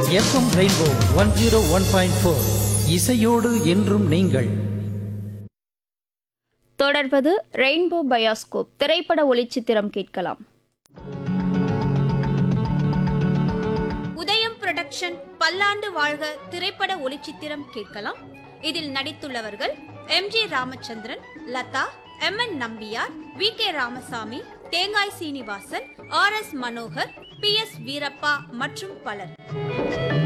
FM Rainbow one zero one point four இசையோடு என்றும் நீங்கள் தொடர்வது ரெயின்போ பயாஸ்கோப் திரைப்பட ஒளிச்சித்திரம் கேட்கலாம் உதயம் புரொடக்ஷன் பல்லாண்டு வாழ்க திரைப்பட ஒளிச்சித்திரம் கேட்கலாம் இதில் நடித்துள்ளவர்கள் M G Ramachandran Latha M N Nambiar V K Ramasamy Thengai Srinivasan R S Manohar P S Veerappa மற்றும் பலர்